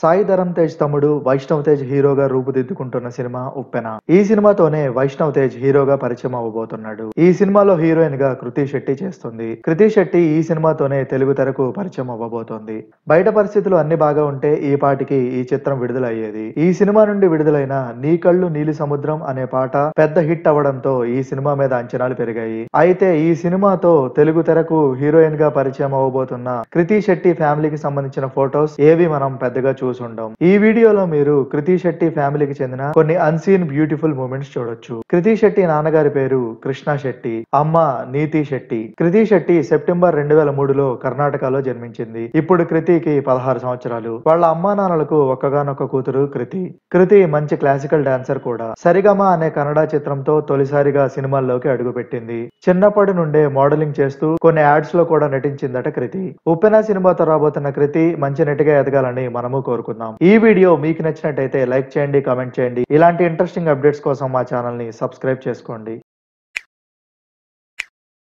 సాయి ధరమ్ తేజ్ తమ్ముడు వైష్ణవ్ తేజ్ హీరోగా రూపుదిద్దుకుంటున్న సినిమా ఉప్పెన ఈ సినిమాతోనే వైష్ణవ్ తేజ్ హీరోగా పరిచయం అవ్వబోతున్నాడు ఈ సినిమాలో హీరోయిన్ గా కృతి శెట్టి చేస్తుంది కృతి శెట్టి ఈ సినిమాతోనే తెలుగు తెరకు పరిచయం అవ్వబోతోంది బయట పరిస్థితులు అన్ని బాగా ఉంటే ఈ పాటికి ఈ చిత్రం విడుదల అయ్యేది ఈ సినిమా నుండి విడుదలైన నీ కళ్ళు నీలి సముద్రం అనే పాట పెద్ద హిట్ అవ్వడంతో ఈ సినిమా మీద అంచనాలు పెరిగాయి అయితే ఈ సినిమాతో తెలుగు తెరకు హీరోయిన్ గా పరిచయం అవ్వబోతున్న కృతి శెట్టి ఫ్యామిలీకి సంబంధించిన ఫొటోస్ ఏవి మనం పెద్దగా చూసుండం ఈ వీడియోలో మీరు కృతి శెట్టి ఫ్యామిలీకి చెందిన కొన్ని అన్సీన్ బ్యూటిఫుల్ మూమెంట్స్ చూడొచ్చు కృతి శెట్టి నాన్నగారి పేరు కృష్ణ శెట్టి అమ్మ నీతి శెట్టి కృతి శెట్టి సెప్టెంబర్ రెండు వేల మూడులో కర్ణాటకలో జన్మించింది ఇప్పుడు కృతికి పదహారు సంవత్సరాలు వాళ్ళ అమ్మా నాన్నలకు ఒక్కగానొక్క కూతురు కృతి కృతి మంచి క్లాసికల్ డాన్సర్ కూడా సరిగమ అనే కన్నడ చిత్రంతో తొలిసారిగా సినిమాల్లోకి అడుగుపెట్టింది చిన్నప్పటి నుండే మోడలింగ్ చేస్తూ కొన్ని యాడ్స్ లో కూడా నటించిందట కృతి ఉప్పెన సినిమాతో రాబోతున్న కృతి మంచి నటిగా ఎదగాలని మనము కోరుకుందాం ఈ వీడియో మీకు నచ్చినట్టయితే లైక్ చేయండి కామెంట్ చేయండి ఇలాంటి ఇంట్రెస్టింగ్ అప్డేట్స్ కోసం మా ఛానల్ ని సబ్స్క్రైబ్ చేసుకోండి